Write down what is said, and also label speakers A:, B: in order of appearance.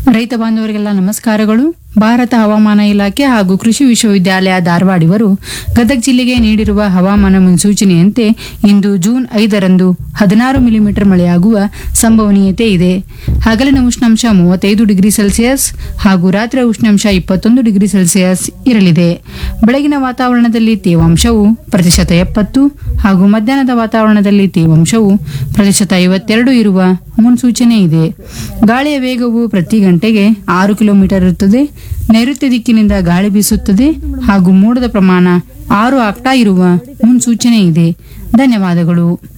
A: ರೈತ ಬಾಂಧವರಿಗೆಲ್ಲ ನಮಸ್ಕಾರಗಳು ಭಾರತ ಹವಾಮಾನ ಇಲಾಖೆ ಹಾಗೂ ಕೃಷಿ ವಿಶ್ವವಿದ್ಯಾಲಯ ಧಾರವಾಡ ಇವರು ಗದಗ ಜಿಲ್ಲೆಗೆ ನೀಡಿರುವ ಹವಾಮಾನ ಮುನ್ಸೂಚನೆಯಂತೆ ಇಂದು ಜೂನ್ ಐದರಂದು ಹದಿನಾರು ಮಿಲಿಮೀಟರ್ ಮಳೆಯಾಗುವ ಸಂಭವನೀಯತೆ ಇದೆ ಹಗಲಿನ ಉಷ್ಣಾಂಶ ಮೂವತ್ತೈದು ಡಿಗ್ರಿ ಸೆಲ್ಸಿಯಸ್ ಹಾಗೂ ರಾತ್ರಿ ಉಷ್ಣಾಂಶ ಇಪ್ಪತ್ತೊಂದು ಡಿಗ್ರಿ ಸೆಲ್ಸಿಯಸ್ ಇರಲಿದೆ ಬೆಳಗಿನ ವಾತಾವರಣದಲ್ಲಿ ತೇವಾಂಶವು ಪ್ರತಿಶತ ಎಪ್ಪತ್ತು ಹಾಗೂ ಮಧ್ಯಾಹ್ನದ ವಾತಾವರಣದಲ್ಲಿ ತೇವಾಂಶವು ಪ್ರತಿಶತ ಐವತ್ತೆರಡು ಇರುವ ಮುನ್ಸೂಚನೆ ಇದೆ ಗಾಳಿಯ ವೇಗವು ಪ್ರತಿ ಗಂಟೆಗೆ ಆರು ಕಿಲೋಮೀಟರ್ ಇರುತ್ತದೆ ನೈಋತ್ಯ ದಿಕ್ಕಿನಿಂದ ಗಾಳಿ ಬೀಸುತ್ತದೆ ಹಾಗೂ ಮೋಡದ ಪ್ರಮಾಣ ಆರು ಆಕ್ಟಾ ಇರುವ ಮುನ್ಸೂಚನೆ ಇದೆ ಧನ್ಯವಾದಗಳು